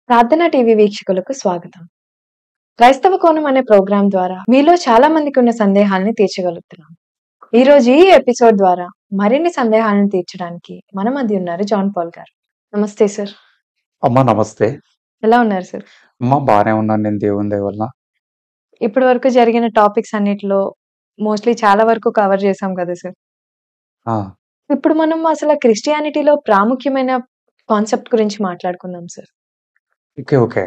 ప్రార్థన టీవీ వీక్షకులకు స్వాగతం క్రైస్తవ కోణం అనే ప్రోగ్రాం ద్వారా మీలో చాలా మందికి ఉన్న సందేహాలని తీర్చగలుగుతున్నాం ఈ రోజు ఈ ఎపిసోడ్ ద్వారా మరిన్ని సందేహాలను తీర్చడానికి మన మధ్య ఉన్నారు జాన్ పాల్ గారు నమస్తే సార్ అమ్మ నమస్తే ఎలా ఉన్నారు సార్ అమ్మ బాగానే ఉన్నాను నేను దేవుని దయ వల్ల ఇప్పటి వరకు జరిగిన టాపిక్స్ అన్నిటిలో మోస్ట్లీ చాలా వరకు కవర్ చేసాం కదా సార్ ఆ, ఇప్పుడు మనం అసలు క్రిస్టియానిటీలో ప్రాముఖ్యమైన కాన్సెప్ట్ గురించి మాట్లాడుకుందాం సార్ ఓకే ఓకే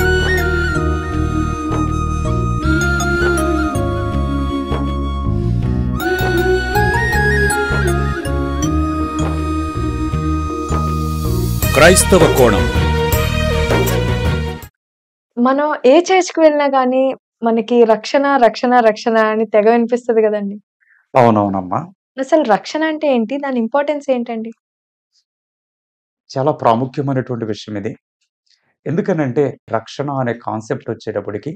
క్రైస్తవ కోణం మనం ఏ చర్చ్కి వెళ్ళినా కానీ మనకి రక్షణ రక్షణ రక్షణ అని తెగ వినిపిస్తుంది కదండి అవునవునమ్మా అసలు రక్షణ అంటే ఏంటి దాని ఇంపార్టెన్స్ ఏంటండి చాలా ప్రాముఖ్యమైనటువంటి విషయం ఇది ఎందుకనంటే రక్షణ అనే కాన్సెప్ట్ వచ్చేటప్పటికి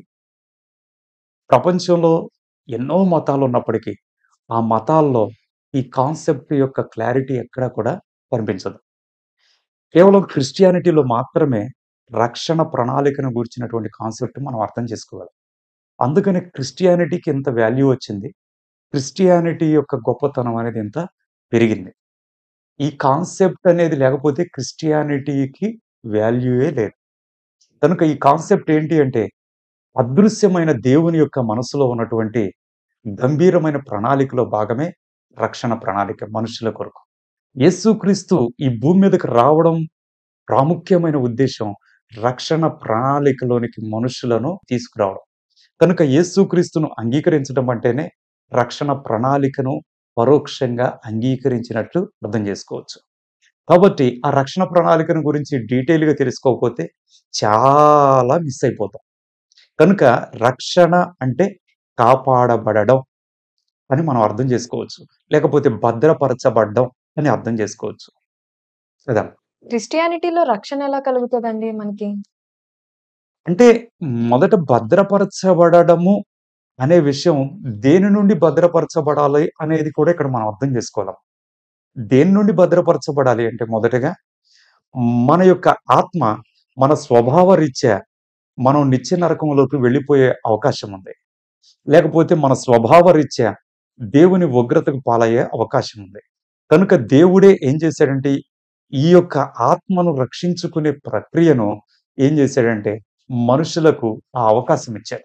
ప్రపంచంలో ఎన్నో మతాలు ఉన్నప్పటికీ ఆ మతాల్లో ఈ కాన్సెప్ట్ యొక్క క్లారిటీ ఎక్కడా కూడా కనిపించదు కేవలం క్రిస్టియానిటీలో మాత్రమే రక్షణ ప్రణాళికను గురించినటువంటి కాన్సెప్ట్ మనం అర్థం చేసుకోగలం అందుకని క్రిస్టియానిటీకి ఎంత వాల్యూ వచ్చింది క్రిస్టియానిటీ యొక్క గొప్పతనం అనేది ఎంత పెరిగింది ఈ కాన్సెప్ట్ అనేది లేకపోతే క్రిస్టియానిటీకి వాల్యూయే లేదు కనుక ఈ కాన్సెప్ట్ ఏంటి అంటే అదృశ్యమైన దేవుని యొక్క మనసులో ఉన్నటువంటి గంభీరమైన ప్రణాళికలో భాగమే రక్షణ ప్రణాళిక మనుషుల కొరకు యేసుక్రీస్తు ఈ భూమి మీదకి రావడం ప్రాముఖ్యమైన ఉద్దేశం రక్షణ ప్రణాళికలోనికి మనుషులను తీసుకురావడం కనుక యేసుక్రీస్తును అంగీకరించడం అంటేనే రక్షణ ప్రణాళికను పరోక్షంగా అంగీకరించినట్లు అర్థం చేసుకోవచ్చు కాబట్టి ఆ రక్షణ ప్రణాళికను గురించి డీటెయిల్గా తెలుసుకోకపోతే చాలా మిస్ అయిపోతాం కనుక రక్షణ అంటే కాపాడబడడం అని మనం అర్థం చేసుకోవచ్చు లేకపోతే భద్రపరచబడడం అని అర్థం చేసుకోవచ్చు కదా క్రిస్టియానిటీలో రక్షణ ఎలా కలుగుతుందండి మనకి అంటే మొదట భద్రపరచబడము అనే విషయం దేని నుండి భద్రపరచబడాలి అనేది కూడా ఇక్కడ మనం అర్థం చేసుకోవాలి దేని నుండి భద్రపరచబడాలి అంటే మొదటగా మన యొక్క ఆత్మ మన స్వభావ రీత్యా మనం నిత్య నరకంలోకి వెళ్ళిపోయే అవకాశం ఉంది లేకపోతే మన స్వభావ రీత్యా దేవుని ఉగ్రతకు పాలయ్యే అవకాశం ఉంది కనుక దేవుడే ఏం చేశాడంటే ఈ యొక్క ఆత్మను రక్షించుకునే ప్రక్రియను ఏం చేశాడంటే మనుషులకు ఆ అవకాశం ఇచ్చాడు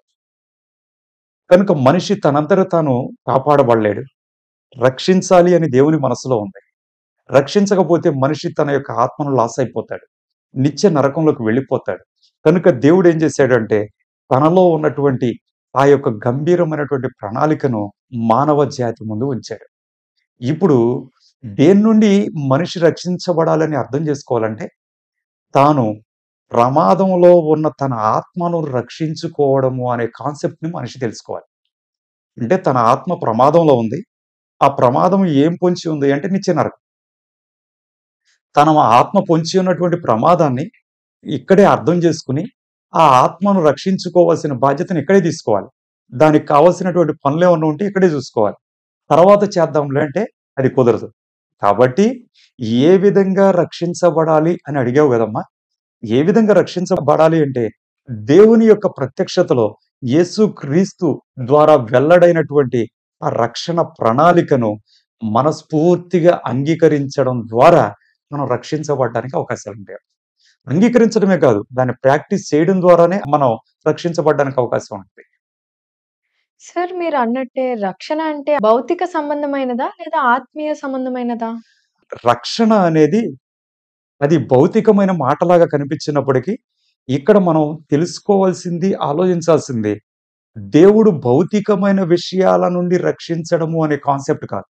కనుక మనిషి తనంతట తాను కాపాడబడలేడు రక్షించాలి అని దేవుని మనసులో ఉంది రక్షించకపోతే మనిషి తన యొక్క ఆత్మను లాస్ అయిపోతాడు నిత్య నరకంలోకి వెళ్ళిపోతాడు కనుక దేవుడు ఏం చేశాడంటే తనలో ఉన్నటువంటి ఆ యొక్క గంభీరమైనటువంటి ప్రణాళికను మానవ జాతి ముందు ఉంచాడు ఇప్పుడు దేని నుండి మనిషి రక్షించబడాలని అర్థం చేసుకోవాలంటే తాను ప్రమాదంలో ఉన్న తన ఆత్మను రక్షించుకోవడము అనే కాన్సెప్ట్ ని మనిషి తెలుసుకోవాలి అంటే తన ఆత్మ ప్రమాదంలో ఉంది ఆ ప్రమాదం ఏం పొంచి ఉంది అంటే నిత్య నరకం తన ఆత్మ పొంచి ఉన్నటువంటి ప్రమాదాన్ని ఇక్కడే అర్థం చేసుకుని ఆ ఆత్మను రక్షించుకోవాల్సిన బాధ్యతను ఇక్కడే తీసుకోవాలి దానికి కావాల్సినటువంటి పనులు ఏమన్నా ఉంటే ఇక్కడే చూసుకోవాలి తర్వాత చేద్దాంలే అంటే అది కుదరదు కాబట్టి ఏ విధంగా రక్షించబడాలి అని అడిగావు కదమ్మా ఏ విధంగా రక్షించబడాలి అంటే దేవుని యొక్క ప్రత్యక్షతలో యేసు క్రీస్తు ద్వారా వెల్లడైనటువంటి ఆ రక్షణ ప్రణాళికను మనస్ఫూర్తిగా అంగీకరించడం ద్వారా మనం రక్షించబడడానికి అవకాశాలు ఉంటాయి అంగీకరించడమే కాదు దాన్ని ప్రాక్టీస్ చేయడం ద్వారానే మనం రక్షించబడడానికి అవకాశం ఉంటుంది సార్ మీరు అన్నట్టే రక్షణ అంటే భౌతిక సంబంధమైనదా లేదా ఆత్మీయ సంబంధమైనదా రక్షణ అనేది అది భౌతికమైన మాటలాగా కనిపించినప్పటికీ ఇక్కడ మనం తెలుసుకోవాల్సింది ఆలోచించాల్సింది దేవుడు భౌతికమైన విషయాల నుండి రక్షించడము అనే కాన్సెప్ట్ కాదు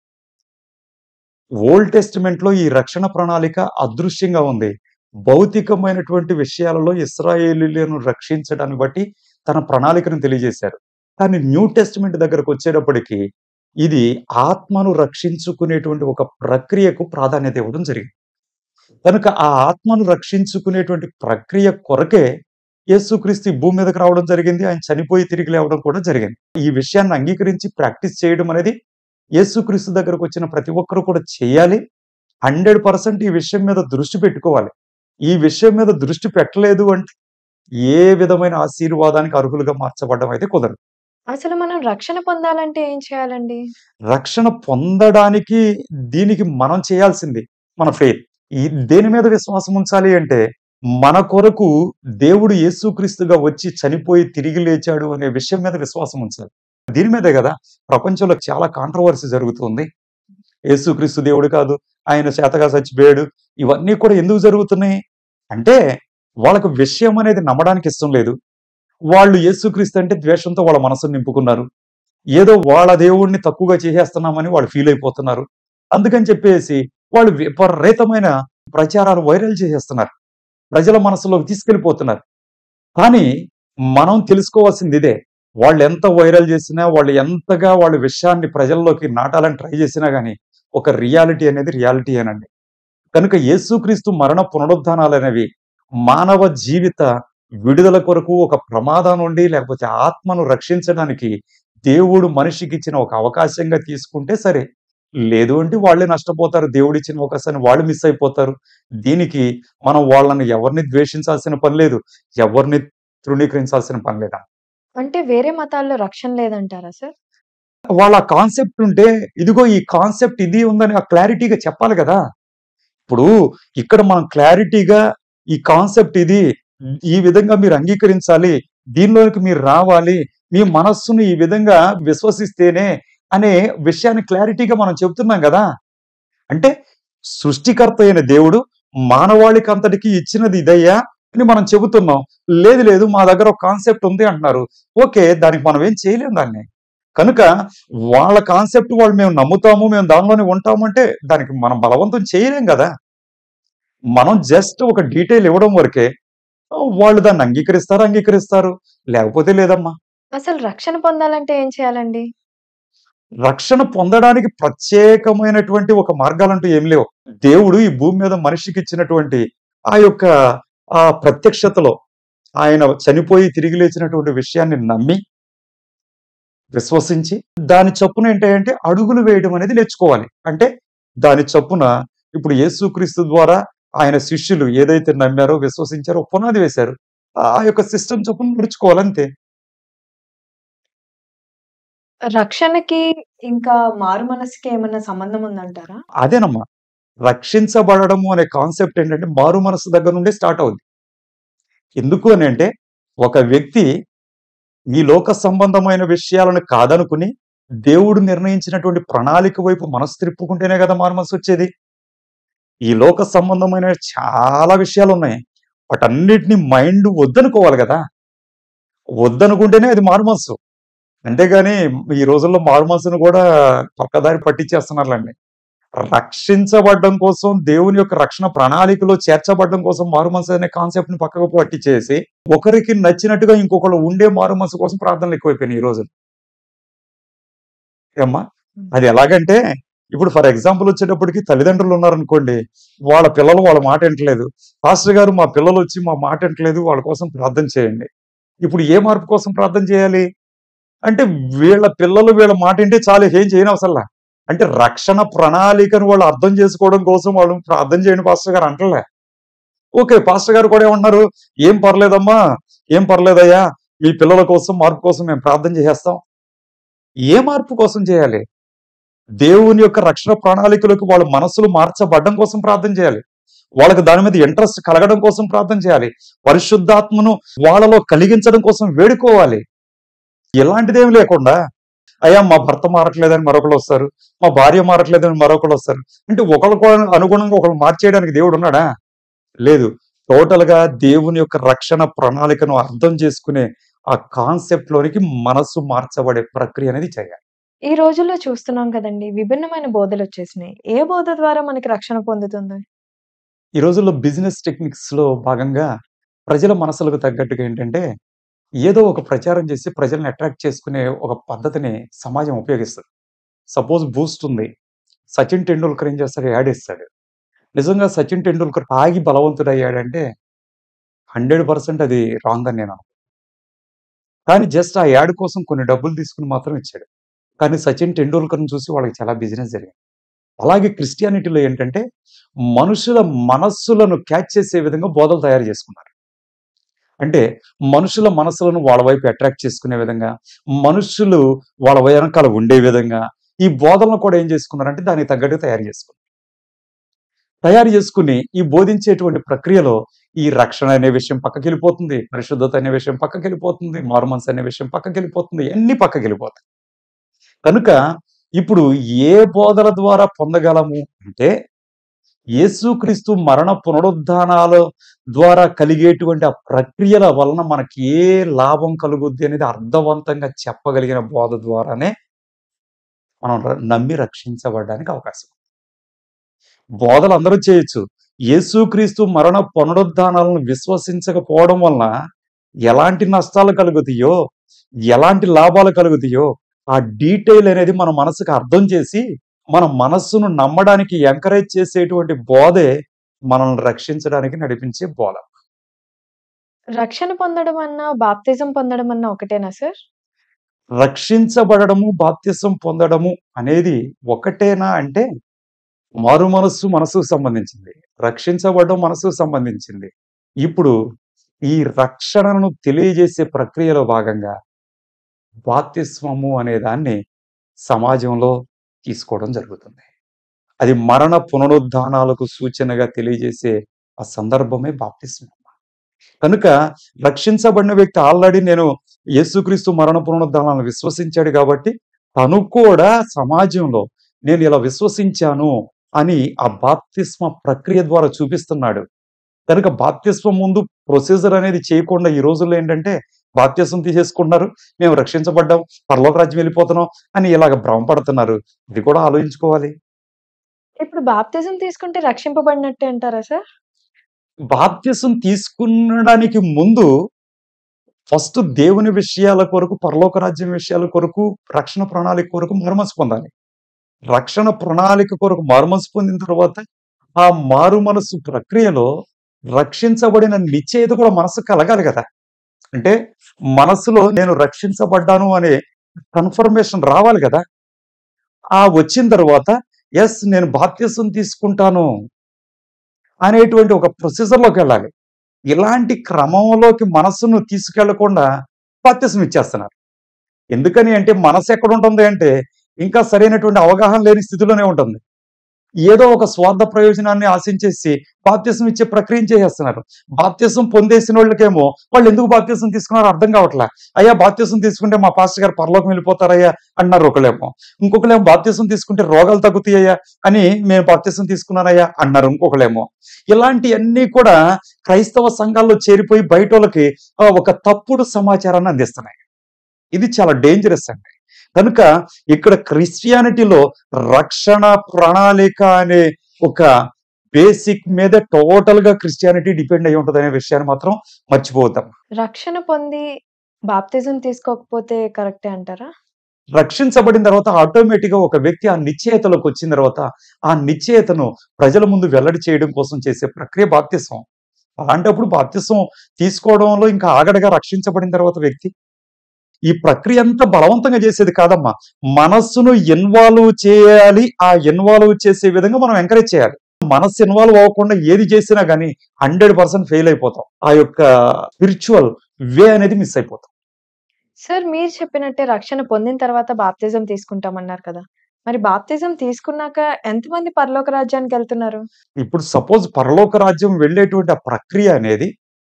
ఓల్డ్ టెస్టిమెంట్ లో ఈ రక్షణ ప్రణాళిక అదృశ్యంగా ఉంది భౌతికమైనటువంటి విషయాలలో ఇస్రాయేలీలను రక్షించడాన్ని బట్టి తన ప్రణాళికను తెలియజేశారు కానీ న్యూ టెస్టిమెంట్ దగ్గరకు వచ్చేటప్పటికి ఇది ఆత్మను రక్షించుకునేటువంటి ఒక ప్రక్రియకు ప్రాధాన్యత ఇవ్వడం జరిగింది కనుక ఆ ఆత్మను రక్షించుకునేటువంటి ప్రక్రియ కొరకే యేసుక్రీస్తు ఈ భూమి మీదకి రావడం జరిగింది ఆయన చనిపోయి తిరిగి లేవడం కూడా జరిగింది ఈ విషయాన్ని అంగీకరించి ప్రాక్టీస్ చేయడం అనేది యేసుక్రీస్తు దగ్గరకు వచ్చిన ప్రతి ఒక్కరు కూడా చేయాలి హండ్రెడ్ పర్సెంట్ ఈ విషయం మీద దృష్టి పెట్టుకోవాలి ఈ విషయం మీద దృష్టి పెట్టలేదు అంటే ఏ విధమైన ఆశీర్వాదానికి అర్హులుగా మార్చబడడం అయితే కుదరదు. అసలు మనం రక్షణ పొందాలంటే ఏం చేయాలండి? రక్షణ పొందడానికి దీనికి మనం చేయాల్సింది మన ఫెయిత్. ఈ దేని మీద విశ్వాసం ఉంచాలి అంటే, మన కొరకు దేవుడు యేసుక్రీస్తుగా వచ్చి చనిపోయి తిరిగి లేచాడు అనే విషయం మీద విశ్వాసం ఉంచాలి. దీని మీదే గదా! ప్రపంచంలో చాలా కాంట్రోవర్సీ జరుగుతుంది. యేసుక్రీస్తు దేవుడు కాదు. ఆయన చేతగా చచ్చిపోయాడు. ఇవన్నీ కూడా ఎందుకు జరుగుతున్నాయి? అంటే వాళ్ళకి విషయం అనేది నమ్మడానికి ఇష్టం లేదు. వాళ్ళు యేసుక్రీస్తు అంటే ద్వేషంతో వాళ్ళ మనసుని నింపుకున్నారు. ఏదో వాళ్ళ దేవుడిని తక్కువగా చేసేస్తున్నామని వాళ్ళు ఫీల్ అయిపోతున్నారు. అందుకని చెప్పేసి వాళ్ళు విపరీతమైన ప్రచారాలు వైరల్ చేసేస్తున్నారు. ప్రజల మనసులోకి తీసుకెళ్ళిపోతున్నారు. కానీ మనం తెలుసుకోవాల్సింది ఇదే. వాళ్ళెంత వైరల్ చేసినా, వాళ్ళు ఎంతగా వాళ్ళ విషయాన్ని ప్రజల్లోకి నాటాలని ట్రై చేసినా గాని, ఒక రియాలిటీ అనేది రియాలిటీయేనండి. కనుక యేసుక్రీస్తు మరణ పునరుత్థానాలనేవి మానవ జీవిత విడుదల కొరకు ఒక ప్రమాదం నుండి లేకపోతే ఆత్మను రక్షించడానికి దేవుడు మనిషికిచ్చిన ఒక అవకాశంగా తీసుకుంటే సరే. లేదు అంటే వాళ్ళే నష్టపోతారు. దేవుడిచ్చిన అవకాశాన్ని వాళ్ళు మిస్ అయిపోతారు. దీనికి మనం వాళ్ళని ఎవరిని ద్వేషించాల్సిన పని లేదు. ఎవరిని తృణీకరించాల్సిన పని లేదా. అంటే వేరే మతాల్లో రక్షణ లేదంటారా సార్? వాళ్ళ కాన్సెప్ట్ ఉంటే, ఇదిగో ఈ కాన్సెప్ట్ ఇది ఉందని ఆ క్లారిటీగా చెప్పాలి గదా! ఇప్పుడు ఇక్కడ మనం క్లారిటీగా ఈ కాన్సెప్ట్ ఇది. ఈ విధంగా మీరు అంగీకరించాలి. దీనిలోకి మీరు రావాలి. మీ మనస్సుని ఈ విధంగా విశ్వసిస్తేనే అనే విషయాన్ని క్లారిటీగా మనం చెప్తున్నాం గదా! అంటే సృష్టికర్త అయిన దేవుడు మానవాళికంతటికి ఇచ్చినది ఇదయ్యా అని మనం చెబుతున్నాం. లేదు లేదు మా దగ్గర ఒక కాన్సెప్ట్ ఉంది అంటున్నారు. ఓకే. దానికి మనం ఏం చేయలేం దాన్ని. కనుక వాళ్ళ కాన్సెప్ట్ వాళ్ళు మేము నమ్ముతాము. మేము దానిలోనే ఉంటామంటే దానికి మనం బలవంతం చేయలేం గదా! మనం జస్ట్ ఒక డీటెయిల్ ఇవ్వడం వరకే. ఆహ్, వాళ్ళు దాన్ని అంగీకరిస్తారా? అంగీకరిస్తారు. లేకపోతే లేదమ్మా. అసలు రక్షణ పొందాలంటే ఏం చేయాలండి? రక్షణ పొందడానికి ప్రత్యేకమైనటువంటి ఒక మార్గాలంటూ ఏమి లేవు. దేవుడు ఈ భూమి మీద మనిషికిచ్చినటువంటి ఆ యొక్క ఆ ప్రత్యక్షతలో ఆయన చనిపోయి తిరిగి లేచినటువంటి విషయాన్ని నమ్మి విశ్వసించి దాని చొప్పున ఏంటంటే అడుగులు వేయడం అనేది నేర్చుకోవాలి. అంటే దాని చొప్పున ఇప్పుడు యేసుక్రీస్తు ద్వారా ఆయన శిష్యులు ఏదైతే నమ్మారో, విశ్వసించారో పునాది వేశారు. ఆ యొక్క సిస్టమ్ చొప్పున నడుచుకోవాలి అంతే. రక్షణకి ఇంకా మారు మనసుకి ఏమన్నా సంబంధం ఉందంటారా? అదేనమ్మా. రక్షించబడడము అనే కాన్సెప్ట్ ఏంటంటే మారు మనస్సు దగ్గర నుండే స్టార్ట్ అవుద్ది. ఎందుకు అనంటే ఒక వ్యక్తి ఈ లోక సంబంధమైన విషయాలను కాదనుకుని దేవుడు నిర్ణయించినటువంటి ప్రణాళిక వైపు మనసు త్రిప్పుకుంటేనే గదా మారుమనసొచ్చేది. ఈ లోక సంబంధమైన చాలా విషయాలున్నాయి. వాటన్నిటిని మైండ్ వద్దనుకోవాలి గదా! వద్దనుకుంటేనే అది మారుమనస్సు. అంతేగాని ఈ రోజుల్లో మారుమనసును గూడా పక్కదారి పట్టించేస్తున్నారులెండి. రక్షించబడ్డం కోసం దేవుని యొక్క రక్షణ ప్రణాళికలో చేర్చబడ్డం కోసం మారుమనసు అనే కాన్సెప్ట్‌ని పక్కకు పట్టించేసి, ఒకరికి నచ్చినట్టుగా ఇంకొకళ్ళు ఉండే మారుమనసు కోసం ప్రార్థనలు ఎక్కువైపోయినాయి ఈ రోజున. ఏమ్మా? హ్మ్. అది ఎలాగంటే ఇప్పుడు ఫర్ ఎగ్జాంపుల్ వచ్చేటప్పటికి తల్లిదండ్రులు ఉన్నారనుకోండి. వాళ్ళ పిల్లలు వాళ్ళ మాట ఇంటలేదు. పాస్టర్ గారు మా పిల్లలొచ్చి మా మాట ఇంటలేదు. వాళ్ళ కోసం ప్రార్థన చేయండి. ఇప్పుడు ఏ మార్పు కోసం ప్రార్థన చేయాలి? అంటే వీళ్ళ పిల్లలు వీళ్ళ మాట ఇంటే చాలు ఏం చేయనవసరంలా. అంటే రక్షణ ప్రణాళికను వాళ్ళు అర్థం చేసుకోవడం కోసం వాళ్ళు ప్రార్థన చేయండి పాస్టర్ గారు అంటలే. ఓకే. పాస్టర్ గారు కూడా ఏమంటున్నారు? "ఏం పర్లేదమ్మా. ఏం పర్లేదయ్యా. మీ పిల్లల కోసం మార్పు కోసం మేము ప్రార్థన చేసేస్తాం." ఏ మార్పు కోసం చేయాలి? దేవుని యొక్క రక్షణ ప్రణాళికలోకి వాళ్ళ మనస్సులు మార్చబడ్డం కోసం ప్రార్థన చేయాలి. వాళ్ళకి దాని మీద ఇంట్రెస్ట్ కలగడం కోసం ప్రార్థన చేయాలి. పరిశుద్ధాత్మను వాళ్ళలో కలిగించడం కోసం వేడుకోవాలి. ఇలాంటిదేమి లేకుండా, అయ్యా మా భర్త మారట్లేదని మరొకళ్ళొస్తారు. మా భార్య మారట్లేదని మరొకళ్ళొస్తారు. అంటే ఒకళ్ళకు అనుగుణంగా ఒకళ్ళు మార్చేయడానికి దేవుడున్నాడా? లేదు. టోటల్‌గా దేవుని యొక్క రక్షణ ప్రణాళికను అర్థం చేసుకునే ఆ కాన్సెప్ట్‌లోనికి మనస్సు మార్చబడే ప్రక్రియ అనేది చేయాలి. ఈ రోజుల్లో చూస్తున్నాం కదండీ! విభిన్నమైన బోధలొచ్చేసినాయి. ఏ బోధ ద్వారా మనకి రక్షణ పొందుతుంది? ఈ రోజుల్లో బిజినెస్ టెక్నిక్స్‌లో భాగంగా ప్రజల మనసులకు తగ్గట్టుగా ఏంటంటే, ఏదో ఒక ప్రచారం చేసి ప్రజల్ని అట్రాక్ట్ చేసుకునే ఒక పద్ధతిని సమాజం ఉపయోగిస్తది. సపోజ్ బూస్ట్ ఉంది. సచిన్ టెండూల్కర్ ఏం చేస్తాడు? యాడ్ ఇస్తాడు. నిజంగా సచిన్ టెండూల్కర్ తాగి బలవంతుడయ్యాడంటే 100% అది రాంగ్ అని నేను అనుకుంటున్నాను. కానీ జస్ట్ ఆ యాడ్ కోసం కొన్ని డబ్బులు తీసుకొని మాత్రం ఇచ్చాడు. కానీ సచిన్ టెండూల్కర్‌ని చూసి వాళ్ళకి చాలా బిజినెస్ జరిగింది. అలాగే క్రిస్టియానిటీలో ఏంటంటే, మనుషుల మనస్సులను క్యాచ్ చేసే విధంగా బోధలు తయారు చేసుకున్నారు. అంటే మనుషుల మనసులను వాళ్ళ వైపు అట్రాక్ట్ చేసుకునే విధంగా, మనుషులు వాళ్ళ వెనకాల ఉండే విధంగా, ఈ బోధనలు కూడా ఏం చేసుకున్నారంటే దానికి తగ్గట్టుగా తయారు చేసుకున్నారు. తయారు చేసుకొని ఈ బోధించేటువంటి ప్రక్రియలో ఈ రక్షణ అనే విషయం పక్కకెళ్ళిపోతుంది. పరిశుద్ధత అనే విషయం పక్కకెళ్ళిపోతుంది. మారుమనసు అనే విషయం పక్కకెళ్ళిపోతుంది. అన్నీ పక్కకెళ్ళిపోతాయి. కనుక ఇప్పుడు ఏ బోధల ద్వారా పొందగలము అంటే యేసుక్రీస్తు మరణ పునరుద్ధానాల ద్వారా కలిగేటువంటి ఆ ప్రక్రియల వలన మనకి ఏ లాభం కలుగుద్ది అనేది అర్థవంతంగా చెప్పగలిగిన బోధ ద్వారానే మనం ర నమ్మి రక్షించబడడానికి అవకాశం. బోధలు అందరూ చేయొచ్చు. యేసుక్రీస్తు మరణ పునరుద్ధానాలను విశ్వసించకపోవడం వలన ఎలాంటి నష్టాలు కలుగుతాయో, ఎలాంటి లాభాలు కలుగుతాయో, ఆ డీటెయిల్ అనేది మన మనసుకు అర్థం చేసి, మన మనస్సును నమ్మడానికి ఎంకరేజ్ చేసేటువంటి బోధే మనల్ని రక్షించడానికి నడిపించే బోధ. రక్షణ పొందడం అన్నా, బాప్తిజం పొందడం అన్నా ఒకటేనా సార్? రక్షించబడడము, బాప్తిసం పొందడము అనేది ఒకటేనా అంటే మారు మనస్సు మనసుకు సంబంధించింది. రక్షించబడడం మనసుకు సంబంధించింది. ఇప్పుడు ఈ రక్షణను తెలియజేసే ప్రక్రియలో భాగంగా బాప్తిస్మము అనే దాన్ని సమాజంలో తీసుకోవడం జరుగుతుంది. అది మరణ పునరుద్ధానాలకు సూచనగా తెలియజేసే ఆ సందర్భమే బాప్తిస్మం. కనుక రక్షించబడిన వ్యక్తి ఆల్రెడీ నేను యేసుక్రీస్తు మరణ పునరుద్ధానాలను విశ్వసించాడు కాబట్టి, తను కూడా సమాజంలో నేను ఇలా విశ్వసించాను అని ఆ బాప్తిస్మ ప్రక్రియ ద్వారా చూపిస్తున్నాడు. కనుక బాప్తిస్మం ముందు ప్రొసీజర్ అనేది చేయకుండా ఈ రోజుల్లో ఏంటంటే బాప్తిసం తీసేసుకుంటున్నారు. మేము రక్షించబడ్డాం, పరలోక రాజ్యం వెళ్ళిపోతున్నాం అని ఇలాగ భ్రమపడుతున్నారు. ఇది కూడా ఆలోచించుకోవాలి. ఇప్పుడు బాప్తిజం తీసుకుంటే రక్షింపబడినట్టే అంటారా సార్? బాప్తిసం తీసుకునడానికి ముందు ఫస్ట్ దేవుని విషయాల కొరకు, పరలోక రాజ్యం విషయాల కొరకు, రక్షణ ప్రణాళిక కొరకు మారుమనసు పొందాలి. రక్షణ ప్రణాళిక కొరకు మారుమనసు పొందిన తర్వాత, ఆ మారుమనసు ప్రక్రియలో రక్షించబడిన నిశ్చయత కూడా మనసుకు కలగాలి గదా! అంటే మనసులో నేను రక్షించబడ్డాను అనే కన్ఫర్మేషన్ రావాలి గదా! ఆ వచ్చిన తర్వాత యెస్ నేను బాప్తిసం తీసుకుంటాను. అనేటువంటి ఒక ప్రొసీజర్‌లోకెళ్ళాలి. ఇలాంటి క్రమంలోకి మనస్సును తీసుకెళ్ళకుండా బాప్తిసం ఇచ్చేస్తున్నారు. ఎందుకని అంటే మనసు ఎక్కడుంటుంది అంటే, ఇంకా సరైనటువంటి అవగాహన లేని స్థితిలోనే ఉంటుంది. ఏదో ఒక స్వార్థ ప్రయోజనాన్ని ఆశించేసి బాప్తిసం ఇచ్చే ప్రక్రియను చేసేస్తున్నారు. బాప్తిసం పొందేసినోళ్ళకేమో వాళ్ళు ఎందుకు బాప్తిసం తీసుకున్నారో అర్థం కావట్లా. అయ్యా బాప్తిసం తీసుకుంటే మా పాస్టర్ గారు పరలోకం వెళ్ళిపోతారయ్యా అన్నారు ఒకళ్ళేమో. ఇంకొకళ్ళేమో బాప్తిసం తీసుకుంటే రోగాలు తగ్గుతాయ్యా అని మేము బాప్తిసం తీసుకున్నానయ్యా అన్నారు ఇంకొకళ్ళేమో. ఇలాంటియన్నీ కూడా క్రైస్తవ సంఘాల్లో చేరిపోయి బయటోళ్ళకి ఆహ్, ఒక తప్పుడు సమాచారాన్ని అందిస్తున్నాయి. ఇది చాలా డేంజరస్ అండి. కనుక ఇక్కడ క్రిస్టియానిటీలో రక్షణ ప్రణాళిక అనే ఒక బేసిక్ మీద టోటల్‌గా క్రిస్టియానిటీ డిపెండ్ అయ్యి ఉంటదనే విషయాన్ని మాత్రం మర్చిపోవద్దాం. రక్షణ పొంది బాప్తిజం తీసుకోకపోతే కరెక్టే అంటారా? రక్షించబడిన తర్వాత ఆటోమేటిక్‌గా ఒక వ్యక్తి ఆ నిశ్చయతలోకి వచ్చిన తర్వాత, ఆ నిశ్చయతను ప్రజల ముందు వెల్లడి చేయడం కోసం చేసే ప్రక్రియ బాప్తిసం. అలాంటప్పుడు బాప్తిసం తీసుకోవడంలో ఇంకా ఆగడుగా రక్షించబడిన తర్వాత వ్యక్తి ఈ ప్రక్రియ అంతా బలవంతంగా చేసేది కాదమ్మా. మనస్సును ఇన్వాల్వ్ చేయాలి. ఆ ఇన్వాల్వ్ చేసే విధంగా మనం ఎంకరేజ్ చేయాలి. మనస్సు ఇన్వాల్వ్ అవ్వకుండా ఏది చేసినా గాని 100% ఫెయిల్ అయిపోతాం. ఆ యొక్క స్పిరిచ్యువల్ వే అనేది మిస్ అయిపోతాం. సార్ మీరు చెప్పినట్టే రక్షణ పొందిన తర్వాత బాప్తిజం తీసుకుంటామన్నారు కదా! మరి బాప్తిజం తీసుకున్నాక ఎంతమంది పరలోక రాజ్యానికెళ్తున్నారు? ఇప్పుడు సపోజ్ పరలోక రాజ్యం వెళ్ళేటువంటి ఆ ప్రక్రియ అనేది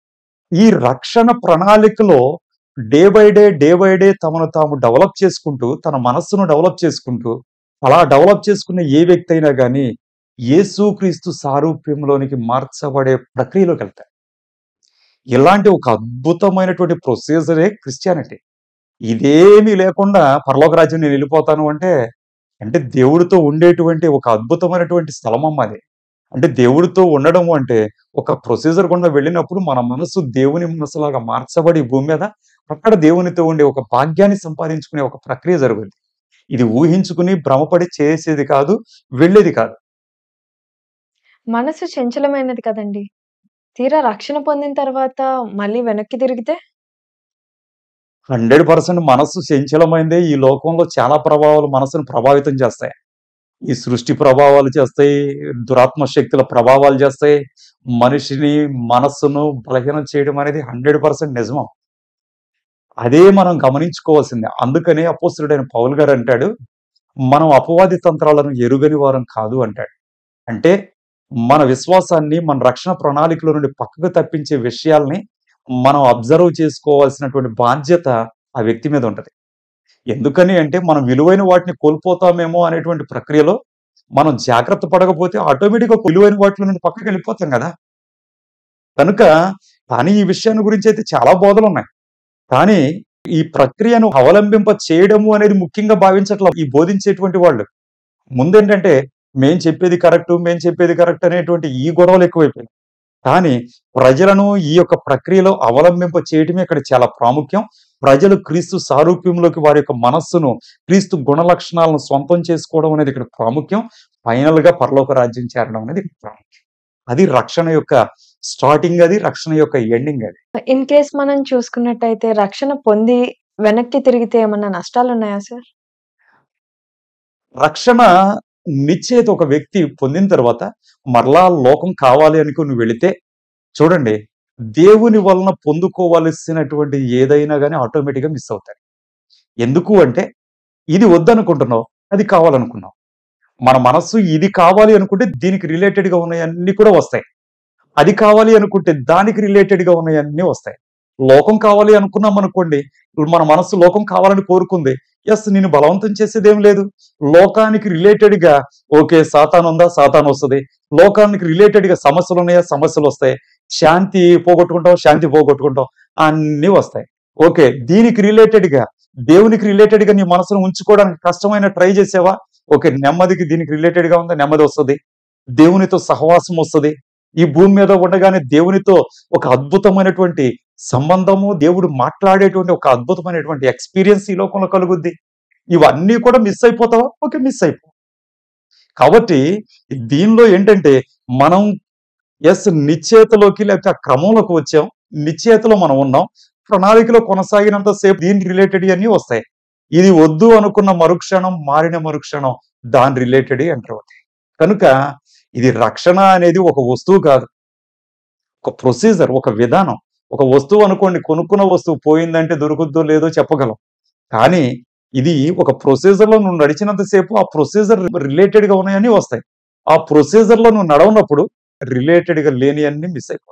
ఈ రక్షణ ప్రణాళికలో day by day, day by day తమను తాము డెవలప్ చేసుకుంటూ, తన మనస్సును డెవలప్ చేసుకుంటూ, అలా డెవలప్ చేసుకున్న ఏ వ్యక్తి అయినా గాని యేసుక్రీస్తు సారూప్యంలోనికి మార్చబడే ప్రక్రియలోకెళ్తారు. ఇలాంటి ఒక అద్భుతమైనటువంటి ప్రొసీజరే క్రిస్టియానిటీ. ఇదేమీ లేకుండా పరలోక రాజ్యం నేను వెళ్ళిపోతాను అంటే, అంటే దేవుడితో ఉండేటువంటి ఒక అద్భుతమైనటువంటి స్థలమమ్మ అది. అంటే దేవుడితో ఉండడము అంటే ఒక ప్రొసీజర్ గుండా వెళ్ళినప్పుడు మన మనసు దేవుని మనసులాగా మార్చబడి ఈ భూమి మీద అక్కడ దేవునితో ఉండే ఒక భాగ్యాన్ని సంపాదించుకునే ఒక ప్రక్రియ జరుగుద్ది. ఇది ఊహించుకుని భ్రమపడి చేసేది కాదు. వెళ్ళేది కాదు. మనసు చంచలమైనది కదండీ! తీరా రక్షణ పొందిన తర్వాత మళ్ళీ వెనక్కి తిరిగితే? 100% మనస్సు చంచలమైందే. ఈ లోకంలో చాలా ప్రభావాలు మనసును ప్రభావితం చేస్తాయి. ఈ సృష్టి ప్రభావాలు చేస్తాయి. దురాత్మ శక్తుల ప్రభావాలు చేస్తాయి. మనిషిని మనస్సును బలహీనం చేయడం అనేది 100% నిజం. అదే మనం గమనించుకోవాల్సిందే. అందుకనే అపోస్తలుడైన పౌలు గారు అంటాడు, మనం అపవాది తంత్రాలను ఎరుగని వారం కాదు అంటాడు. అంటే మన విశ్వాసాన్ని, మన రక్షణ ప్రణాళికలో నుండి పక్కకు తప్పించే విషయాల్ని మనం అబ్జర్వ్ చేసుకోవాల్సినటువంటి బాధ్యత ఆ వ్యక్తి మీద ఉంటది. ఎందుకని అంటే మనం విలువైన వాటిని కోల్పోతామేమో అనేటువంటి ప్రక్రియలో మనం జాగ్రత్త పడకపోతే ఆటోమేటిక్‌గా విలువైన వాటిలో నుండి పక్కకి వెళ్ళిపోతాం గదా! కనుక కానీ ఈ విషయాన్ని గురించి అయితే చాలా బోధలున్నాయి. కానీ ఈ ప్రక్రియను అవలంబింప చేయడము అనేది ముఖ్యంగా భావించట్ల ఈ బోధించేటువంటి వాళ్ళు. ముందేంటంటే మేం చెప్పేది కరెక్టు, మేం చెప్పేది కరెక్ట్ అనేటువంటి ఈ గొడవలు ఎక్కువైపోయాయి. కానీ ప్రజలను ఈ యొక్క ప్రక్రియలో అవలంబింప చేయటమే ఇక్కడ చాలా ప్రాముఖ్యం. ప్రజలు క్రీస్తు సారూప్యంలోకి వారి యొక్క మనస్సును, క్రీస్తు గుణ లక్షణాలను సొంతం చేసుకోవడం అనేది ఇక్కడ ప్రాముఖ్యం. ఫైనల్‌గా పరలోక రాజ్యం చేరడం అనేది ఇక్కడ ప్రాముఖ్యం. అది రక్షణ యొక్క స్టార్టింగ్ అది. రక్షణ యొక్క ఎండింగ్ అది. ఇన్ కేస్ మనం చూసుకున్నట్టయితే రక్షణ పొంది వెనక్కి తిరిగితే ఏమన్నా నష్టాలున్నాయా సార్? రక్షణ నిశ్చయిత ఒక వ్యక్తి పొందిన తర్వాత మరలా లోకం కావాలి అనుకుని నువ్వు వెళితే చూడండి దేవుని వలన పొందుకోవలసినటువంటి ఏదైనా గాని ఆటోమేటిక్‌గా మిస్ అవుతాయి. ఎందుకు అంటే ఇది వద్దనుకుంటున్నావు. అది కావాలనుకున్నావు. మన మనస్సు ఇది కావాలి అనుకుంటే దీనికి రిలేటెడ్‌గా ఉన్నయన్నీ కూడా వస్తాయి. అది కావాలి అనుకుంటే దానికి రిలేటెడ్‌గా ఉన్నయన్నీ వస్తాయి. లోకం కావాలి అనుకున్నామనుకోండి, ఇప్పుడు మన మనస్సు లోకం కావాలని కోరుకుంది. యెస్ నిన్ను బలవంతం చేసేదేం లేదు. లోకానికి రిలేటెడ్‌గా ఓకే సాతానుందా? సాతానొస్తది. లోకానికి రిలేటెడ్‌గా సమస్యలున్నాయా? సమస్యలొస్తాయి. శాంతి పోగొట్టుకుంటావు. శాంతి పోగొట్టుకుంటావు. అన్నీ వస్తాయి. ఓకే. దీనికి రిలేటెడ్‌గా దేవునికి రిలేటెడ్‌గా నీ మనసును ఉంచుకోవడానికి కష్టమైన ట్రై చేసావా? ఓకే. నెమ్మదికి దీనికి రిలేటెడ్‌గా ఉందా? నెమ్మదొస్తది. దేవునితో సహవాసం వస్తది. ఈ భూమి మీద ఉండగానే దేవునితో ఒక అద్భుతమైనటువంటి సంబంధము, దేవుడు మాట్లాడేటువంటి ఒక అద్భుతమైనటువంటి ఎక్స్‌పీరియన్స్ ఈ లోకంలో కలుగుద్ది. ఇవన్నీ కూడా మిస్ అయిపోతావా? ఓకే. మిస్ అయిపో. కాబట్టి దీనిలో ఏంటంటే మనం యెస్ నిశ్చయతలోకి లేకపోతే ఆ క్రమంలోకి వచ్చాం. నిశ్చయతలో మనం ఉన్నాం. ప్రణాళికలో కొనసాగినంత సేపు దీనికి రిలేటెడ్‌యన్నీ వస్తాయి. ఇది వద్దు అనుకున్న మరుక్షణం, మారిన మరుక్షణం దాని రిలేటెడ్ ఎంటర్ అవుతాయి. కనుక ఇది రక్షణ అనేది ఒక వస్తువు కాదు. ఒక ప్రొసీజర్, ఒక విధానం. ఒక వస్తువు అనుకోండి కొనుక్కున్న వస్తువు పోయిందంటే దొరుకుద్దో లేదో చెప్పగలం. కానీ ఇది ఒక ప్రొసీజర్‌లో నువ్వు నడిచినంత సేపు ఆ ప్రొసీజర్ రిలేటెడ్‌గా ఉన్నయన్నీ వస్తాయి. ఆ ప్రొసీజర్‌లో నువ్వు నడవనప్పుడు రిలేటెడ్‌గా లేనియన్నీ మిస్ అయిపోతాయి.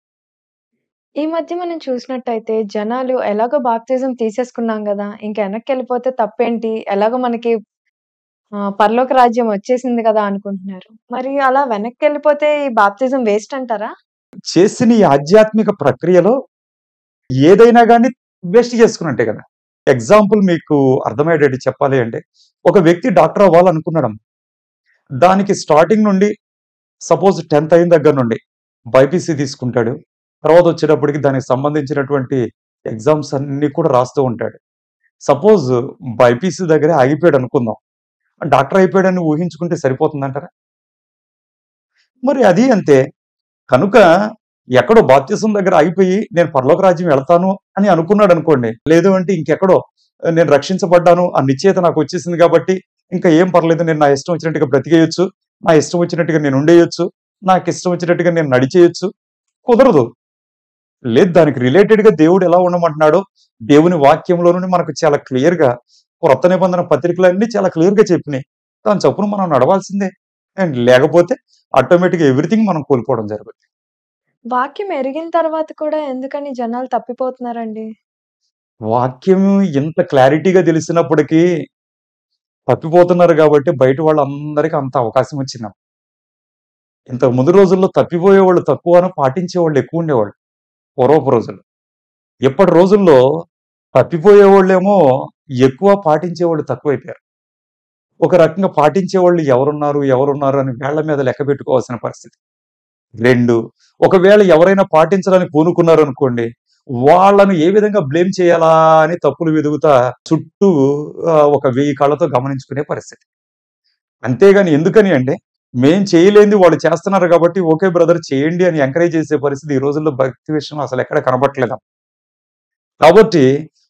ఈ మధ్య మనం చూసినట్టయితే జనాలు ఎలాగో బాప్తిజం తీసేసుకున్నాం గదా! ఇంక వెనక్కెళ్ళిపోతే తప్పేంటి? ఎలాగో మనకి ఆహ్, పరలోక రాజ్యం వచ్చేసింది గదా! అనుకుంటున్నారు. మరి అలా వెనక్కెళ్ళిపోతే ఈ బాప్తిజం వేస్ట్ అంటారా? చేసిన ఈ ఆధ్యాత్మిక ప్రక్రియలో ఏదైనా గాని వేస్ట్ చేసుకున్నట్టే కదా! ఎగ్జాంపుల్ మీకు అర్థమయ్యేటట్టు చెప్పాలి అంటే, ఒక వ్యక్తి డాక్టర్ అవ్వాలనుకున్నాడమ్మ. దానికి స్టార్టింగ్ నుండి సపోజ్ 10థ్ అయిన దగ్గర నుండి బైపీసీ తీసుకుంటాడు. తర్వాత వచ్చేటప్పటికి దానికి సంబంధించినటువంటి ఎగ్జామ్స్ అన్నీ కూడా రాస్తూ ఉంటాడు. సపోజ్ బైపీసీ దగ్గరే ఆగిపోయాడు అనుకుందాం. డాక్టర్ అయిపోయాడని ఊహించుకుంటే సరిపోతుందంటారా? మరి అది అంతే. కనుక ఎక్కడో బాప్తిసం దగ్గర ఆగిపోయి నేను పరలోక రాజ్యం వెళ్తాను అని అనుకున్నాడనుకోండి. లేదు అంటే ఇంకెక్కడో నేను రక్షించబడ్డాను. ఆ నిశ్చయత నాకొచ్చేసింది కాబట్టి ఇంకా ఏం పర్లేదు. నేను నా ఇష్టం వచ్చినట్టుగా బ్రతికేయొచ్చు. నా ఇష్టం వచ్చినట్టుగా నేను ఉండేయొచ్చు. నాకిష్టం వచ్చినట్టుగా నేను నడిచేయొచ్చు. కుదరదు. లేదు దానికి రిలేటెడ్‌గా దేవుడు ఎలా ఉండమంటున్నాడో దేవుని వాక్యంలో నుండి మనకు చాలా క్లియర్‌గా క్రొత్త నిబంధన పత్రికలన్నీ చాలా క్లియర్‌గా చెప్పినాయి. దాని చొప్పున మనం నడవాల్సిందే. అండ్ లేకపోతే ఆటోమేటిక్‌గా ఎవ్రీథింగ్ మనం కోల్పోవడం జరుగుద్ది. వాక్యం ఎరిగిన తర్వాత కూడా ఎందుకని జనాలు తప్పిపోతున్నారండి? వాక్యం ఇంత క్లారిటీగా తెలిసినప్పటికీ తప్పిపోతున్నారు కాబట్టి బయట వాళ్ళందరికీ అంత అవకాశం వచ్చిందమ్మ. ఇంతకు ముందు రోజుల్లో తప్పిపోయేవాళ్ళు తక్కువను పాటించేవాళ్ళు ఎక్కువుండేవాళ్ళు. పూర్వపు రోజుల్లో. ఇప్పటి రోజుల్లో తప్పిపోయేవాళ్ళేమో ఎక్కువ పాటించేవాళ్ళు తక్కువైపోయారు. ఒక రకంగా పాటించేవాళ్ళు ఎవరున్నారు? ఎవరున్నారు? అని వేళ్ళ మీద లెక్క పెట్టుకోవాల్సిన పరిస్థితి. 2 ఒకవేళ ఎవరైనా పాటించడానికి పూనుకున్నారనుకోండి. వాళ్ళను ఏ విధంగా బ్లేమ్ చేయాలా అని తప్పులు వెదుగుతా చుట్టూ ఆహ్, ఒక 1000 కళ్ళతో గమనించుకునే పరిస్థితి. అంతేగాని ఎందుకని అంటే మేం చేయలేనిది వాళ్ళు చేస్తున్నారు కాబట్టి ఓకే బ్రదర్ చేయండి అని ఎంకరేజ్ చేసే పరిస్థితి ఈ రోజుల్లో భక్తి విషయంలో అసలెక్కడ కనపట్లేదమ్మ. కాబట్టి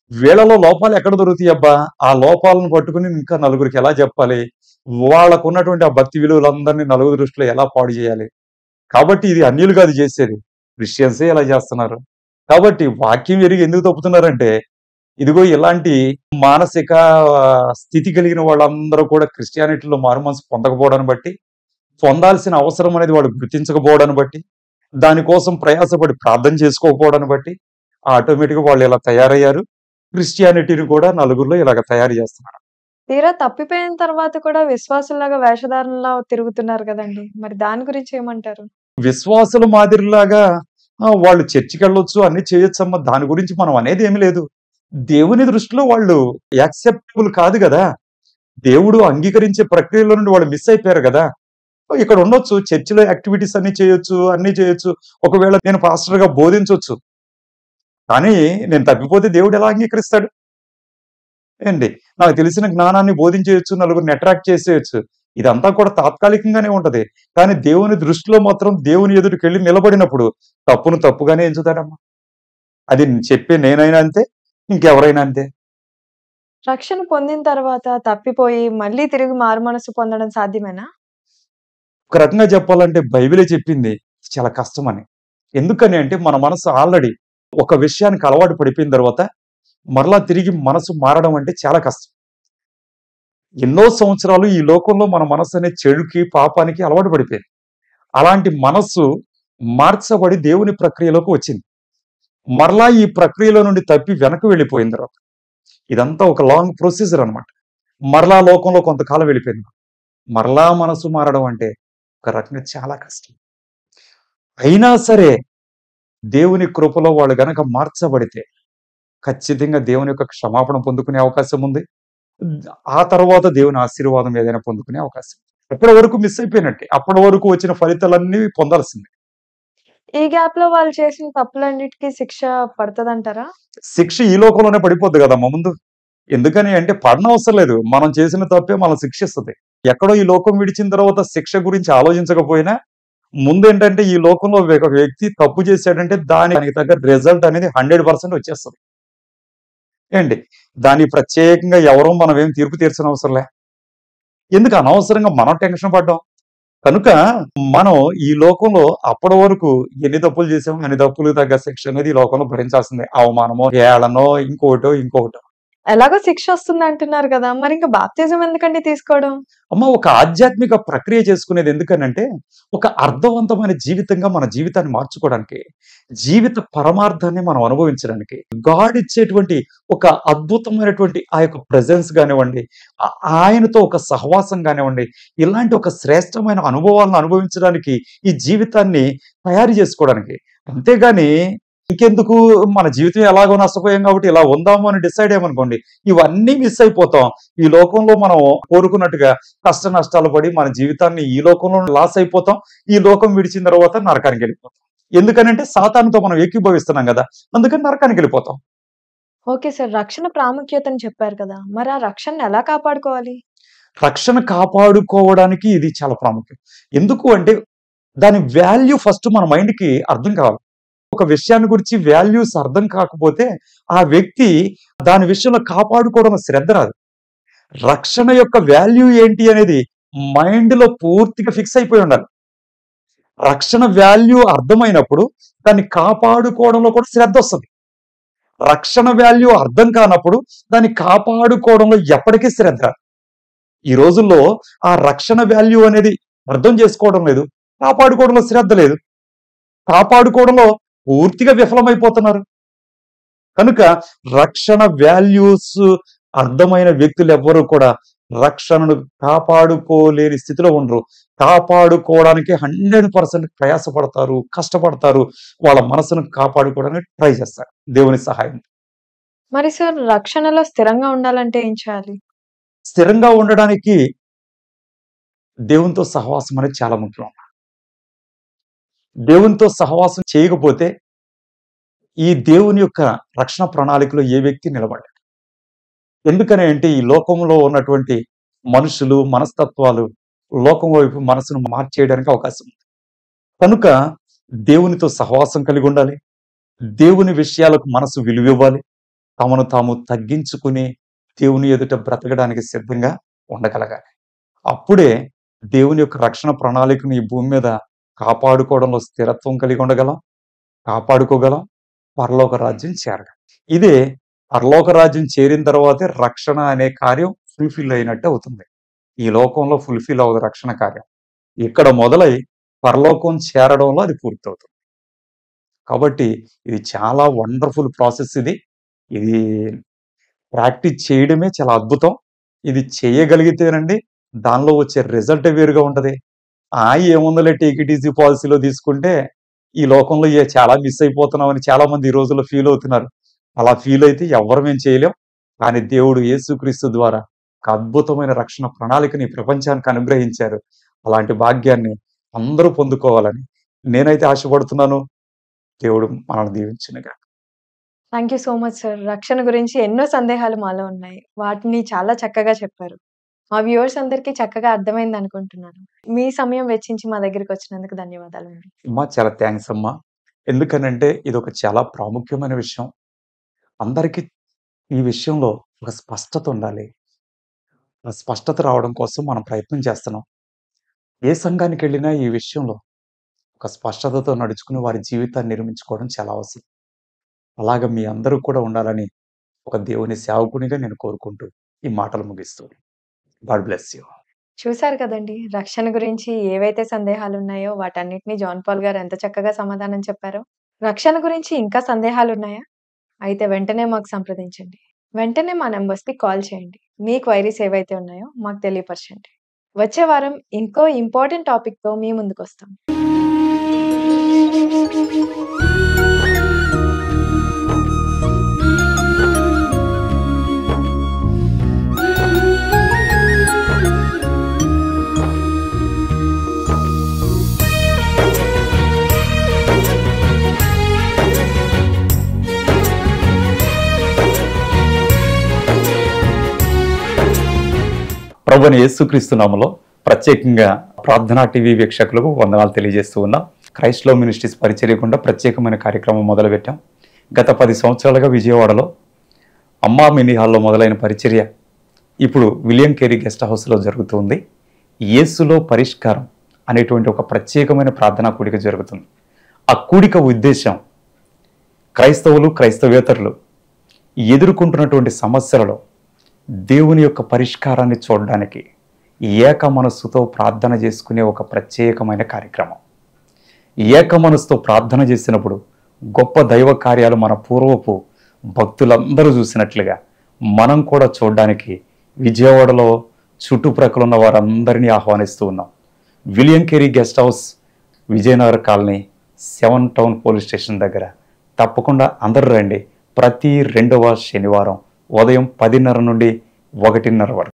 వీళ్ళలో లోపాలు ఎక్కడ దొరుకుతాయి అబ్బా ఆ లోపాలను పట్టుకుని ఇంకా నలుగురికి ఎలా చెప్పాలి వాళ్ళకు ఉన్నటువంటి ఆ భక్తి విలువలందరినీ నలుగురు దృష్టిలో ఎలా పాడు చేయాలి కాబట్టి ఇది అన్యులు కాదు చేసేది క్రిస్టియన్సే ఇలా చేస్తున్నారు కాబట్టి వాక్యం ఎరిగి ఎందుకు తప్పుతున్నారంటే ఇదిగో ఇలాంటి మానసిక ఆ, స్థితి కలిగిన వాళ్ళందరూ కూడా క్రిస్టియానిటీలో మారుమనసు పొందకపోవడాన్ని బట్టి పొందాల్సిన అవసరం అనేది వాళ్ళు గుర్తించకపోవడాన్ని బట్టి దానికోసం ప్రయాసపడి ప్రార్థన చేసుకోకపోవడాన్ని బట్టి ఆటోమేటిక్ గా వాళ్ళు ఇలా తయారయ్యారు క్రిస్టియానిటీని కూడా నలుగురిలో ఇలాగ తయారు చేస్తున్నారు తీరా తప్పిపోయిన తర్వాత కూడా విశ్వాసుల్లాగా వేషధారణలా తిరుగుతున్నారు కదండి మరి దాని గురించి ఏమంటారు విశ్వాసుల మాదిరిలాగా ఆ, వాళ్ళు చర్చికి వెళ్ళొచ్చు అన్ని చేయొచ్చమ్మా దాని గురించి మనం అనేది ఏమీ లేదు దేవుని దృష్టిలో వాళ్ళు యాక్సెప్టబుల్ కాదు కదా దేవుడు అంగీకరించే ప్రక్రియలో నుండి వాళ్ళు మిస్ అయిపోయారు కదా ఇక్కడ ఉండొచ్చు చర్చిలో యాక్టివిటీస్ అన్ని చేయొచ్చు అన్ని చేయొచ్చు ఒకవేళ నేను పాస్టర్ గా బోధించవచ్చు కానీ నేను తప్పిపోతే దేవుడు ఎలా అంగీకరిస్తాడు ఏంటి నాకు తెలిసిన జ్ఞానాన్ని బోధించేయచ్చు నలుగురిని అట్రాక్ట్ చేసేయచ్చు ఇదంతా కూడా తాత్కాలికంగానే ఉంటది కానీ దేవుని దృష్టిలో మాత్రం దేవుని ఎదుటికి వెళ్ళి నిలబడినప్పుడు తప్పును తప్పుగానే ఎంచుతాడమ్మా అది చెప్పే నేనైనా అంతే ఇంకెవరైనా అంతే రక్షణ పొందిన తర్వాత తప్పిపోయి మళ్ళీ తిరిగి మారు మనసు పొందడం సాధ్యమేనా ఒక రకంగా చెప్పాలంటే బైబిలే చెప్పింది చాలా కష్టమని ఎందుకని అంటే మన మనసు ఆల్రెడీ ఒక విషయానికి అలవాటు పడిపోయిన తర్వాత మరలా తిరిగి మనసు మారడం అంటే చాలా కష్టం ఎన్నో సంవత్సరాలు ఈ లోకంలో మన మనసు అనే చెడుకి పాపానికి అలవాటు పడిపోయింది అలాంటి మనస్సు మార్చబడి దేవుని ప్రక్రియలోకి వచ్చింది మరలా ఈ ప్రక్రియలో నుండి తప్పి వెనక్కి వెళ్ళిపోయిన తర్వాత ఇదంతా ఒక లాంగ్ ప్రొసీజర్ అన్నమాట మరలా లోకంలో కొంతకాలం వెళ్ళిపోయింది మరలా మనసు మారడం అంటే ఒక రకంగా చాలా కష్టం అయినా సరే దేవుని కృపలో వాళ్ళు గనక మార్చబడితే ఖచ్చితంగా దేవుని యొక్క క్షమాపణ పొందుకునే అవకాశం ఉంది ఆ తర్వాత దేవుని ఆశీర్వాదం ఏదైనా పొందుకునే అవకాశం ఉంది. అప్పటి వరకు మిస్ అయిపోయినట్టే అప్పటి వరకు వచ్చిన ఫలితాలన్నీ పొందాల్సిందే ఈ గ్యాప్ లో వాళ్ళు చేసిన తప్పులన్నిటికీ శిక్ష పడుతుందంటారా శిక్ష ఈ లోకంలోనే పడిపోద్ది కదమ్మా ముందు ఎందుకని అంటే పడన అవసరం లేదు మనం చేసిన తప్పే మనం శిక్షిస్తుంది ఎక్కడో ఈ లోకం విడిచిన తర్వాత శిక్ష గురించి ఆలోచించకపోయినా ముందు ఏంటంటే ఈ లోకంలో ఒక వ్యక్తి తప్పు చేశాడంటే దానికి తగ్గ రిజల్ట్ అనేది హండ్రెడ్ పర్సెంట్ వచ్చేస్తుంది ఏంటి దాని ప్రత్యేకంగా ఎవరో మనం ఏం తీర్పు తీర్చిన అవసరం లే ఎందుకు అనవసరంగా మనం టెన్షన్ పడ్డాం కనుక మనం ఈ లోకంలో అప్పటి వరకు ఎన్ని తప్పులు చేసామో అన్ని తప్పులు తగ్గ శిక్ష అనేది ఈ లోకంలో భరించాల్సిందే అవమానమో ఏళనో ఇంకోటో ఇంకొకటో ఎలాగో శిక్ష వస్తుంది అంటున్నారు కదా మరి ఇంకా బాప్తిజం ఎందుకండి తీసుకోవడం అమ్మ ఒక ఆధ్యాత్మిక ప్రక్రియ చేసుకునేది ఎందుకనంటే ఒక అర్థవంతమైన జీవితంగా మన జీవితాన్ని మార్చుకోవడానికి జీవిత పరమార్థాన్ని మనం అనుభవించడానికి గాడ్ ఇచ్చేటువంటి ఒక అద్భుతమైనటువంటి ఆ యొక్క ప్రజెన్స్ కానివ్వండి ఆ- ఆయనతో ఒక సహవాసం కానివ్వండి ఇలాంటి ఒక శ్రేష్టమైన అనుభవాలను అనుభవించడానికి ఈ జీవితాన్ని తయారు చేసుకోవడానికి అంతేగాని ఇంకెందుకు మన జీవితం ఎలాగో నష్టపోయాం కాబట్టి ఇలా ఉందాము అని డిసైడ్ అయ్యామనుకోండి ఇవన్నీ మిస్ అయిపోతాం ఈ లోకంలో మనం కోరుకున్నట్టుగా కష్ట నష్టాలు పడి మన జీవితాన్ని ఈ లోకంలో లాస్ అయిపోతాం ఈ లోకం విడిచిన తర్వాత నరకానికి వెళ్ళిపోతాం ఎందుకనంటే సాతానుతో మనం ఏకీభవిస్తున్నాం కదా అందుకని నరకానికి వెళ్ళిపోతాం ఓకే సార్ రక్షణ ప్రాముఖ్యతని చెప్పారు కదా మరి ఆ రక్షణ ఎలా కాపాడుకోవాలి రక్షణ కాపాడుకోవడానికి ఇది చాలా ప్రాముఖ్యం ఎందుకు అంటే దాని వాల్యూ ఫస్ట్ మన మైండ్కి అర్థం కావాలి ఒక విషయాన్ని గురించి వాల్యూస్ అర్థం కాకపోతే ఆ వ్యక్తి దాని విషయంలో కాపాడుకోవడం శ్రద్ధ రాదు రక్షణ యొక్క వాల్యూ ఏంటి అనేది మైండ్ లో పూర్తిగా ఫిక్స్ అయిపోయి ఉండాలి రక్షణ వాల్యూ అర్థమైనప్పుడు దాన్ని కాపాడుకోవడంలో కూడా శ్రద్ధ వస్తుంది రక్షణ వాల్యూ అర్థం కానప్పుడు దాన్ని కాపాడుకోవడంలో ఎప్పటికీ శ్రద్ధ రాదు. ఈ రోజుల్లో ఆ రక్షణ వాల్యూ అనేది అర్థం చేసుకోవడం లేదు కాపాడుకోవడంలో శ్రద్ధ లేదు కాపాడుకోవడంలో పూర్తిగా విఫలమైపోతున్నారు కనుక రక్షణ వాల్యూస్ అర్థమైన వ్యక్తులు ఎవ్వరూ కూడా రక్షణను కాపాడుకోలేని స్థితిలో ఉండరు కాపాడుకోవడానికి హండ్రెడ్ పర్సెంట్ ప్రయాసపడతారు కష్టపడతారు వాళ్ళ మనసును కాపాడుకోవడానికి ట్రై చేస్తారు దేవుని సహాయం మరి సార్ రక్షణలో స్థిరంగా ఉండాలంటే ఏం చేయాలి స్థిరంగా ఉండడానికి దేవునితో సహవాసం అనేది చాలా ముఖ్యం దేవునితో సహవాసం చేయకపోతే ఈ దేవుని యొక్క రక్షణ ప్రణాళికలో ఏ వ్యక్తి నిలబడలేదు ఎందుకని అంటే ఈ లోకంలో ఉన్నటువంటి మనుషులు మనస్తత్వాలు లోకం వైపు మనసును మార్చేయడానికి అవకాశం ఉంది కనుక దేవునితో సహవాసం కలిగి ఉండాలి దేవుని విషయాలకు మనసు విలువివ్వాలి తమను తాము తగ్గించుకుని దేవుని ఎదుట బ్రతకడానికి సిద్ధంగా ఉండగలగాలి అప్పుడే దేవుని యొక్క రక్షణ ప్రణాళికను ఈ భూమి మీద కాపాడుకోవడంలో స్థిరత్వం కలిగి ఉండగలం కాపాడుకోగలం పరలోక రాజ్యం చేరగలం ఇదే పరలోక రాజ్యం చేరిన తర్వాతే రక్షణ అనే కార్యం ఫుల్ఫిల్ అయినట్టు అవుతుంది ఈ లోకంలో ఫుల్ఫిల్ అవ్వదు రక్షణ కార్యం ఇక్కడ మొదలై పరలోకం చేరడంలో అది పూర్తవుతుంది కాబట్టి ఇది చాలా వండర్ఫుల్ ప్రాసెస్ ఇది ఇది ప్రాక్టీస్ చేయడమే చాలా అద్భుతం ఇది చేయగలిగితేనండి దానిలో వచ్చే రిజల్ట్ వేరుగా ఉంటది ఆ ఏముందలే టేక్ ఇట్ ఈజీ పాలసీలో తీసుకుంటే ఈ లోకంలో ఏ చాలా మిస్ అయిపోతున్నామని చాలా మంది ఈ రోజుల్లో ఫీల్ అవుతున్నారు అలా ఫీల్ అయితే ఎవరు మేము చేయలేం కానీ దేవుడు యేసుక్రీస్తు ద్వారా ఒక అద్భుతమైన రక్షణ ప్రణాళికని ఈ ప్రపంచానికి అనుగ్రహించారు అలాంటి భాగ్యాన్ని అందరూ పొందుకోవాలని నేనైతే ఆశపడుతున్నాను దేవుడు మనల్ని దీవించినగా thank you so much sir రక్షణ గురించి ఎన్నో సందేహాలు మాలో ఉన్నాయి వాటిని చాలా చక్కగా చెప్పారు మా వ్యూవర్స్ అందరికీ చక్కగా అర్థమైంది అనుకుంటున్నాను మీ సమయం వెచ్చించి మా దగ్గరికి వచ్చినందుకు ధన్యవాదాలు అండి అమ్మా చాలా థ్యాంక్స్ అమ్మా ఎందుకనంటే ఇది ఒక చాలా ప్రాముఖ్యమైన విషయం అందరికీ ఈ విషయంలో ఒక స్పష్టత ఉండాలి ఆ స్పష్టత రావడం కోసం మనం ప్రయత్నం చేస్తున్నాం ఏ సంఘానికి వెళ్ళినా ఈ విషయంలో ఒక స్పష్టతతో నడుచుకుని వారి జీవితాన్ని నిర్మించుకోవడం చాలా అవసరం అలాగ మీ అందరూ కూడా ఉండాలని ఒక దేవుని సేవకునిగా నేను కోరుకుంటూ ఈ మాటలు ముగిస్తూ గాడ్ బ్లెస్ యూ చూశారు కదండి రక్షణ గురించి ఏవైతే సందేహాలు ఉన్నాయో వాటన్నిటిని జాన్ పాల్ గారు ఎంత చక్కగా సమాధానం చెప్పారో రక్షణ గురించి ఇంకా సందేహాలు ఉన్నాయా అయితే వెంటనే మాకు సంప్రదించండి వెంటనే మా నెంబర్స్ కి కాల్ చేయండి మీ క్వైరీస్ ఏవైతే ఉన్నాయో మాకు తెలియపరచండి వచ్చే వారం ఇంకో ఇంపార్టెంట్ టాపిక్ తో మీ ముందుకు వస్తాం ప్రభుని యేసుక్రీస్తు నామలో ప్రత్యేకంగా ప్రార్థనా టీవీ వీక్షకులకు వందనాలు తెలియజేస్తూ ఉన్నాం క్రైస్ట్లో మినిస్ట్రీస్ పరిచర్య గుండా ప్రత్యేకమైన కార్యక్రమం మొదలుపెట్టాం గత పది సంవత్సరాలుగా విజయవాడలో అమ్మా మినీ హాల్లో మొదలైన పరిచర్య ఇప్పుడు విలియం కేరీ గెస్ట్ హౌస్లో జరుగుతుంది యేసులో పరిష్కారం అనేటువంటి ఒక ప్రత్యేకమైన ప్రార్థనా కూడిక జరుగుతుంది ఆ కూడిక ఉద్దేశం క్రైస్తవులు క్రైస్తవేతరులు ఎదుర్కొంటున్నటువంటి సమస్యలలో దేవుని యొక్క పరిష్కారాన్ని చూడడానికి ఏక మనస్సుతో ప్రార్థన చేసుకునే ఒక ప్రత్యేకమైన కార్యక్రమం ఏక మనస్సుతో ప్రార్థన చేసినప్పుడు గొప్ప దైవ కార్యాలు మన పూర్వపు భక్తులందరూ చూసినట్లుగా మనం కూడా చూడడానికి విజయవాడలో చుట్టుప్రక్కల ఉన్న వారందరినీ ఆహ్వానిస్తూ ఉన్నాం William Carey guest house Vijayanagar colony seven town police station దగ్గర తప్పకుండా అందరూ రండి ప్రతి రెండవ శనివారం ఉదయం పదిన్నర నుండి ఒకటిన్నర వరకు